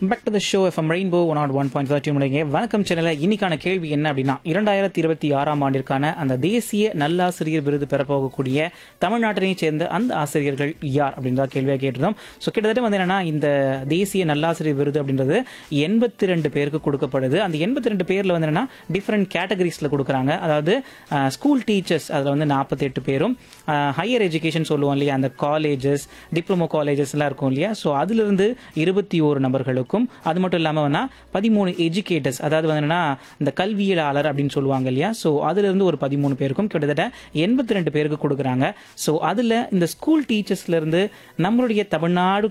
back to the show FM rainbow one nought one point thirty முடிங்க வணக்கம் சேனலில் இன்னைக்கான கேள்வி என்ன அப்படின்னா இரண்டாயிரத்தி இருபத்தி ஆறாம் ஆண்டிற்கான அந்த தேசிய நல்லாசிரியர் விருது பெறப்போகக்கூடிய தமிழ்நாட்டினை சேர்ந்த அந்த ஆசிரியர்கள் யார் அப்படின்றத கேள்வியாக கேட்டிருந்தோம் ஸோ கிட்டத்தட்ட வந்து என்னன்னா இந்த தேசிய நல்லாசிரியர் விருது அப்படின்றது எண்பத்தி ரெண்டு பேருக்கு கொடுக்கப்படுது அந்த எண்பத்தி ரெண்டு பேரில் வந்து என்னன்னா டிஃப்ரெண்ட் கேட்டகரிஸில் கொடுக்குறாங்க அதாவது ஸ்கூல் டீச்சர்ஸ் அதில் வந்து நாற்பத்தெட்டு பேரும் ஹையர் எஜுகேஷன் சொல்லுவோம் இல்லையா அந்த காலேஜஸ் டிப்ளமோ காலேஜஸ்லாம் இருக்கும் இல்லையா ஸோ அதிலிருந்து இருபத்தி ஓரு நபர்களுக்கும் அது மட்டும் இல்லாமல் வேணா பதிமூணு எஜுகேட்டர்ஸ் அதாவது வந்து என்னன்னா இந்த கல்வியலாளர் அப்படின்னு சொல்லுவாங்க இல்லையா ஸோ அதிலிருந்து ஒரு பதிமூணு பேருக்கும் கிட்டத்தட்ட எண்பத்தி ரெண்டு பேருக்கு கொடுக்குறாங்க ஸோ அதில் இந்த ஸ்கூல் டீச்சர்ஸ்லேருந்து நம்மளுடைய தமிழ்நாடு